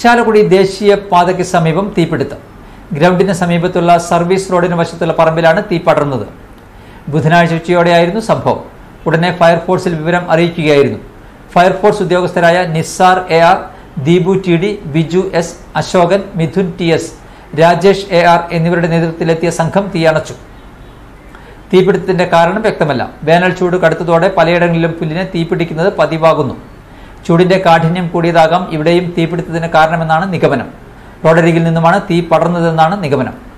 ചാലക്കുടി ദേശീയ പാതയ്ക്ക് സമീപം തീപിടുത്തം ഗ്രൗണ്ടിന് സമീപത്തുള്ള സർവീസ് റോഡിന് വശത്തുള്ള പറമ്പിലാണ് തീ പടർന്നത് ബുധനാഴ്ച ഉച്ചയോടെയായിരുന്നു സംഭവം ഉടനെ ഫയർഫോഴ്സിൽ വിവരം അറിയിക്കുകയായിരുന്നു ഫയർഫോഴ്സ് ഉദ്യോഗസ്ഥരായ Nisar A R Deepu T D Biju S Ashokan Mithun T S Rajesh A R എന്നിവരുടെ നേതൃത്വത്തിലെത്തിയ സംഘം തീയണച്ചു തീപിടുത്തത്തിന്റെ കാരണം വ്യക്തമല്ല വേനൽ ചൂട് കടുത്തതോടെ പലയിടങ്ങളിലും പുല്ലിനെ തീപിടിക്കുന്നത് പതിവാകുന്നു ചൂടിന്റെ കാഠിന്യം കൂടിയതാകാം ഇവിടെയും തീപിടുത്തത്തിന് കാരണമെന്നാണ് നിഗമനം റോഡരികിൽ നിന്നുമാണ് തീ പടർന്നതെന്നാണ് നിഗമനം